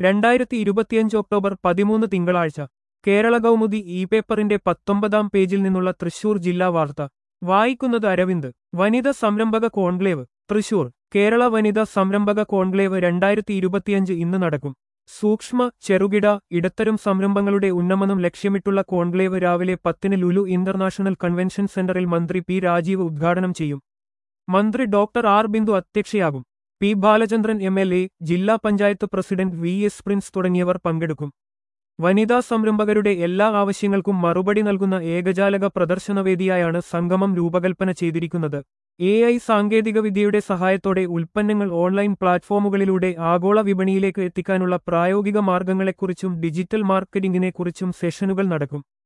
രണ്ടായിരത്തി ഇരുപത്തിയഞ്ച് ഒക്ടോബർ പതിമൂന്ന് തിങ്കളാഴ്ച കേരള കൗമുദി ഇ പേപ്പറിന്റെ പത്തൊമ്പതാം പേജിൽ നിന്നുള്ള തൃശൂർ ജില്ലാ വാർത്ത വായിക്കുന്നത് അരവിന്ദ് വനിത സംരംഭക കോൺക്ലേവ് തൃശൂർ കേരള വനിത സംരംഭക കോൺക്ലേവ് രണ്ടായിരത്തി ഇരുപത്തിയഞ്ച് ഇന്ന് നടക്കും സൂക്ഷ്മ ചെറുകിട ഇടത്തരം സംരംഭങ്ങളുടെ ഉന്നമനം ലക്ഷ്യമിട്ടുള്ള കോൺക്ലേവ് രാവിലെ പത്തിന് ലുലു ഇന്റർനാഷണൽ കൺവെൻഷൻ സെന്ററിൽ മന്ത്രി പി രാജീവ് ഉദ്ഘാടനം ചെയ്യും മന്ത്രി ഡോക്ടർ ആർ ബിന്ദു അധ്യക്ഷയാകും P Balachandran M L A ജില്ലാ panchayat president V S Prince തുടങ്ങിയവർ പങ്കെടുക്കും വനിതാ സംരംഭകരുടെ എല്ലാ ആവശ്യങ്ങൾക്കും മറുപടി നൽകുന്ന ഏകജാലക പ്രദർശനവേദിയായാണ് സംഗമം രൂപകൽപ്പന ചെയ്തിരിക്കുന്നത് എ ഐ സാങ്കേതികവിദ്യയുടെ സഹായത്തോടെ ഉൽപ്പന്നങ്ങൾ ഓൺലൈൻ പ്ലാറ്റ്ഫോമുകളിലൂടെ ആഗോള വിപണിയിലേക്ക് എത്തിക്കാനുള്ള പ്രായോഗിക മാർഗങ്ങളെക്കുറിച്ചും ഡിജിറ്റൽ മാർക്കറ്റിംഗിനെക്കുറിച്ചും സെഷനുകൾ നടക്കും